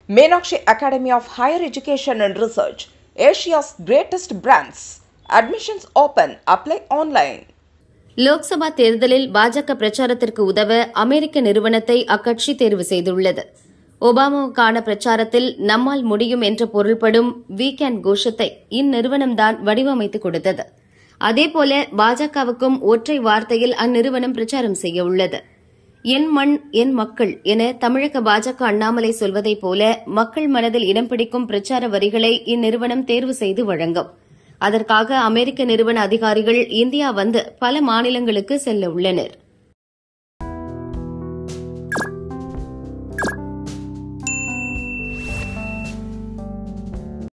Meenakshi Academy of Higher Education and Research, Asia's greatest brands. Admissions open. Apply online. Lok Sabha தேர்தலில் பாஜக பிரச்சாரத்திற்கு உதவ அமெரிக்க நிறுவனத்தை அக்கட்சி தேர்வு செய்துள்ளது ஒபாமாவுக்கான பிரச்சாரத்தில் நம்மால் முடியும் என்ற பொருள்படும் வீக்கெண்ட் கோஷத்தை இந்நிறுவனம்தான் வடிவமைத்து கொடுத்தது அதேபோல பாஜகவுக்கும் ஒற்றை வார்த்தையில் அந்நிறுவனம் பிரச்சாரம் செய்ய உள்ளது என் மண் என் மக்கள் என தமிழக பாஜக அண்ணாமலை சொல்வதைப் போல மக்கள் மனதில் இடம் பிடிக்கும் பிரச்சார வரிகளை இந்நிறுவனம் தேர்வு செய்து வழங்கும் அதற்காக அமெரிக்க நிறுவன அதிகாரிகள் இந்தியா வந்து பல மாநிலங்களுக்கு செல்ல உள்ளனா்